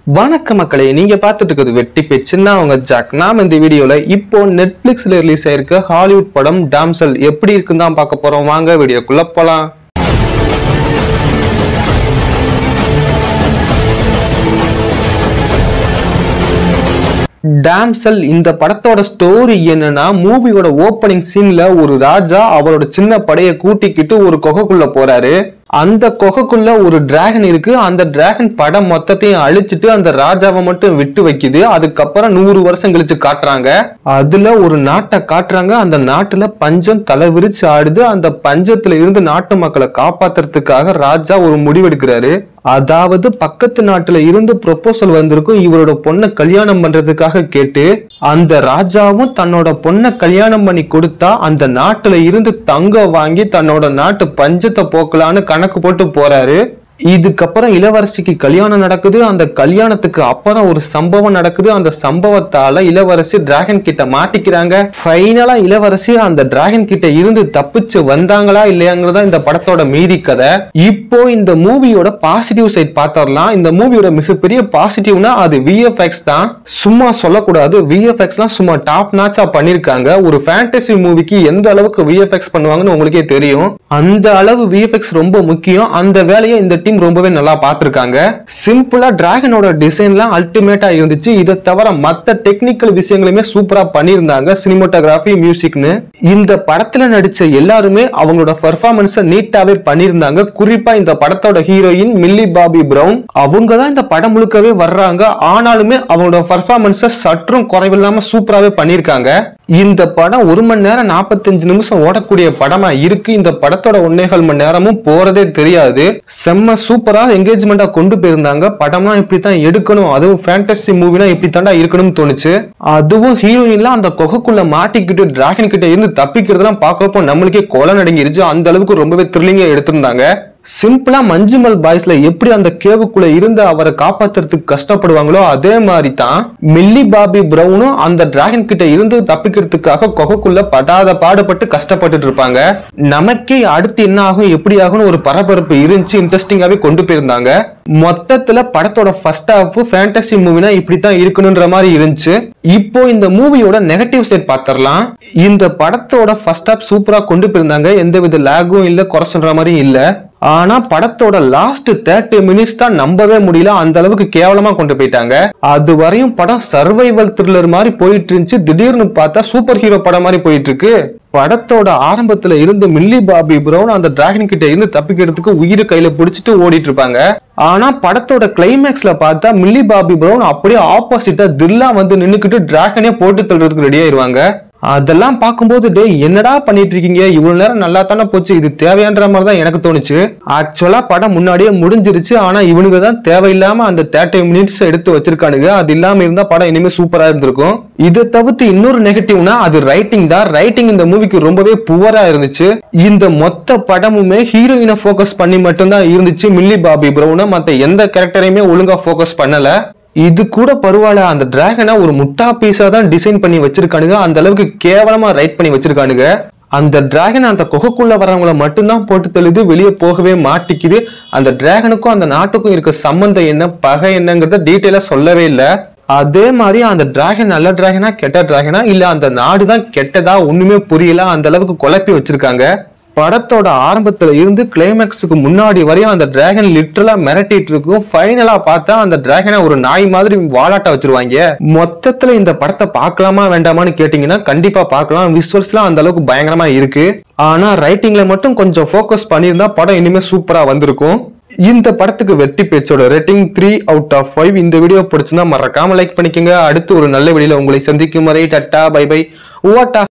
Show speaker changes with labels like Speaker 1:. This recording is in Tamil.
Speaker 1: வணக்க மக்களே நீங்க பார்த்துட்டு இருக்கிறது வெட்டி பேச்சு நான் உங்க ஜாக் நாம இந்த வீடியோல இப்போ நெட்ஃபிளிக்ஸ்ல ரிலீஸ் ஆயிருக்க ஹாலிவுட் படம் டாம்சல் எப்படி இருக்குன்னு தான் பார்க்க போறோம் வாங்க வீடியோக்குள்ள போலாம் டாம்சல் இந்த படத்தோட ஸ்டோரி என்னன்னா மூவியோட ஓப்பனிங் சீன்ல ஒரு ராஜா அவரோட சின்ன படையை கூட்டிக்கிட்டு ஒரு குகைக்குள்ள போறாரு அந்த குகைக்குள்ள ஒரு டிராகன் இருக்கு அந்த டிராகன் படம் மொத்தத்தையும் அழிச்சிட்டு அந்த ராஜாவை மட்டும் விட்டு வைக்குது அதுக்கப்புறம் நூறு வருஷம் கழிச்சு காட்டுறாங்க அதுல ஒரு நாட்டை காட்டுறாங்க அந்த நாட்டுல பஞ்சம் தலை விரிச்சு ஆடுது அந்த பஞ்சத்துல இருந்து நாட்டு மக்களை காப்பாத்துறதுக்காக ராஜா ஒரு முடிவெடுக்கிறாரு அதாவது பக்கத்து நாட்டுல இருந்து ப்ரொபோசல் வந்திருக்கும் இவரோட பொண்ணை கல்யாணம் பண்றதுக்காக கேட்டு அந்த ராஜாவும் தன்னோட பொண்ணை கல்யாணம் பண்ணி கொடுத்தா அந்த நாட்டுல இருந்து தங்கம் வாங்கி தன்னோட நாட்டு பஞ்சத்தை போக்கலான்னு கணக்கு போட்டு போறாரு இதுக்கப்புறம் இளவரசிக்கு கல்யாணம் நடக்குது அந்த கல்யாணத்துக்கு அப்புறம் ஒரு சம்பவம் நடக்குது அந்த சம்பவத்தால இளவரசி டிராகன் கிட்ட மாட்டிக்கிறாங்க ஃபைனலா இளவரசி அந்த டிராகன் கிட்ட இருந்து தப்பிச்சு வந்தாங்களா இல்லையாங்கிறதா இந்த படத்தோட மீதி கதை இப்போ இந்த மூவியோட பாசிட்டிவ் சைட் பார்த்தரலாம் இந்த மூவியோட மிகப்பெரிய பாசிட்டிவ்னா அது விஎஃப்எக்ஸ் தான் சும்மா சொல்லக்கூடாது விஎஃப்எக்ஸ்லாம் சும்மா டாப் நாச்சா பண்ணிருக்காங்க ஒரு ஃபேண்டசி மூவிக்கு எந்த அளவுக்கு விஎஃப்எக்ஸ் பண்ணுவாங்கன்னு உங்களுக்கே தெரியும் அந்த அளவு விஎஃப்எக்ஸ் ரொம்ப முக்கியம் அந்த வேலையை இந்த டீம் ரொம்பவே நல்லா பார்த்திருக்காங்க சிம்பிளா டிராகனோட டிசைன்லாம் அல்டிமேட்டா இருந்துச்சு இதை தவிர மத்த டெக்னிக்கல் விஷயங்களுமே சூப்பரா பண்ணியிருந்தாங்க சினிமோட்டோகிராஃபி மியூசிக்னு இந்த படத்துல நடிச்ச எல்லாருமே அவங்களோட பெர்ஃபார்மன்ஸை நீட்டாவே பண்ணியிருந்தாங்க குறிப்பா இந்த படத்தோட ஹீரோயின் மில்லி பாபி பிரவுன் அவங்க தான் இந்த படம் முழுக்கவே வர்றாங்க ஆனாலுமே அவங்களோட பெர்ஃபார்மன்ஸை சற்றும் குறைவில்லாம சூப்பராகவே பண்ணியிருக்காங்க இந்த படம் ஒரு மணி நேரம் நாற்பத்தஞ்சு நிமிஷம் ஓடக்கூடிய படமா இருக்கு இந்த படத்தோட ஒன்னேகால் மணி நேரமும் போறதே தெரியாது செம்ம சூப்பரா என்கேஜ்மெண்டா கொண்டு போயிருந்தாங்க படம்லாம் இப்படித்தான் எடுக்கணும் அதுவும் ஃபேண்டசி மூவினா இப்படித்தாண்டா இருக்கணும்னு தோணுச்சு அதுவும் ஹீரோயின்லாம் அந்த குகைக்குள்ள மாட்டிக்கிட்டு டிராகன் கிட்ட இருந்து தப்பிக்கிறதெல்லாம் பார்க்கறப்போ நம்மளுக்கே கொலை நடுங்கிருச்சு அந்த அளவுக்கு ரொம்பவே த்ரில்லிங்கா எடுத்திருந்தாங்க சிம்பிளா மஞ்சுமல் பாய்ஸ்ல எப்படி அந்த கேவுக்குள்ள இருந்து அவரை காப்பாத்துறதுக்கு கஷ்டப்படுவாங்களோ அதே மாதிரி தான் மில்லி பாபி பிரவுனும் அந்த டிராகன் கிட்ட இருந்து தப்பிக்கிறதுக்காக குகைக்குள்ள படாத பாடுபட்டு கஷ்டப்பட்டுட்டு இருப்பாங்க நமக்கே அடுத்து என்ன ஆகும் எப்படி ஆகும்னு ஒரு பரபரப்பு இருந்துச்சு இன்ட்ரெஸ்டிங்காவே கொண்டு போயிருந்தாங்க மொத்தத்துல படத்தோட ஃபர்ஸ்ட் ஹாஃப் ஃபேண்டசி மூவினா இப்படித்தான் இருக்கணும்ன்ற மாதிரி இருந்துச்சு இப்போ இந்த மூவியோட நெகட்டிவ் சைட் பார்த்தரலாம் இந்த படத்தோட ஃபர்ஸ்ட் ஹாஃப் சூப்பரா கொண்டு போயிருந்தாங்க எந்தவித லேகும் இல்ல குறை சொல்ற மாதிரியும் இல்ல ஆனா படத்தோட லாஸ்ட் தேர்ட்டி மினிட்ஸ் தான் நம்பவே முடியல அந்த அளவுக்கு கேவலமா கொண்டு போயிட்டாங்க அது வரையும் படம் சர்வைவல் த்ரில்லர் மாதிரி போயிட்டு இருந்துச்சு திடீர்னு பார்த்தா சூப்பர் ஹீரோ படம் மாதிரி போயிட்டு இருக்கு படத்தோட ஆரம்பத்துல இருந்து மில்லி பாபி பிரவுன் அந்த டிராகன் கிட்ட இருந்து தப்பிக்கிறதுக்கு உயிர் கையில பிடிச்சிட்டு ஓடிட்டு இருப்பாங்க ஆனா படத்தோட கிளைமேக்ஸ்ல பார்த்தா மில்லி பாபி பிரவுன் அப்படியே ஆப்போசிட்டா தில்லா வந்து நின்னுக்கிட்டு டிராகனே போட்டு தள்ளுறதுக்கு ரெடி ஆயிருவாங்க அதெல்லாம் பார்க்கும்போது டே என்னடா பண்ணிட்டு இருக்கீங்க இவ்வளவு நேரம் நல்லா தானே போச்சு இது தேவையான்ற மாதிரி தான் எனக்கு தோணுச்சு ஆக்சுவலா படம் முன்னாடியே முடிஞ்சிருச்சு ஆனா இவனுங்க தான் தேவையில்லாம அந்த தேர்ட்டி மினிட்ஸ் எடுத்து வச்சிருக்கானுங்க அது இல்லாம இருந்தா படம் இனிமே சூப்பரா இருந்திருக்கும் இதை தவிர்த்து இன்னொரு நெகட்டிவ்னா அது ரைட்டிங் தான் ரைட்டிங் இந்த மூவிக்கு ரொம்பவே புவரா இருந்துச்சு இந்த மொத்த படமுமே ஹீரோயினை ஃபோக்கஸ் பண்ணி மட்டும்தான் இருந்துச்சு மில்லி பாபி பிரவுன மத்த எந்த கேரக்டரையுமே ஒழுங்கா ஃபோக்கஸ் பண்ணல இது கூட பரவாயில்ல அந்த டிராகனை ஒரு முட்டா பீஸா தான் டிசைன் பண்ணி வச்சிருக்கானுங்க அந்த அளவுக்கு கேவலமா ரைட் பண்ணி வச்சிருக்கானுங்க அந்த டிராகன் அந்த குகைக்குள்ள வர்றவங்கள மட்டும்தான் போட்டு தள்ளுது வெளியே போகவே மாட்டிக்குது அந்த டிராகனுக்கும் அந்த நாட்டுக்கும் இருக்க சம்பந்தம் என்ன பகை என்னங்கிறத டீட்டெயிலா சொல்லவே இல்லை அதே மாதிரி அந்த டிராகன் நல்ல டிராகனா கெட்ட டிராகனா இல்ல அந்த நாடு தான் கெட்டதா ஒண்ணுமே புரியல அந்த அளவுக்கு குழப்பி வச்சிருக்காங்க படத்தோட ஆரம்பத்துல இருந்து கிளைமேக்ஸுக்கு முன்னாடி வரையும் அந்த டிராகன் லிட்டரலா மிரட்டிட்டு இருக்கும் ஃபைனலா பார்த்தா அந்த டிராகனை ஒரு நாய் மாதிரி வாலாட்ட வச்சிருவாங்க மொத்தத்துல இந்த படத்தை பார்க்கலாமா வேண்டாமான்னு கேட்டீங்கன்னா கண்டிப்பா பார்க்கலாம் விசுவல்ஸ்லாம் அந்த அளவுக்கு பயங்கரமா இருக்கு ஆனா ரைட்டிங்ல மட்டும் கொஞ்சம் ஃபோக்கஸ் பண்ணியிருந்தா படம் இனிமே சூப்பரா வந்திருக்கும் இந்த படத்துக்கு வெற்றி பேச்சோட rating three out of five இந்த வீடியோ பிடிச்சிருந்தா மறக்காம லைக் பண்ணிக்கோங்க அடுத்து ஒரு நல்ல வீடியோல உங்களை சந்திக்கும் வரை டட்டா பை பை ஓட்டா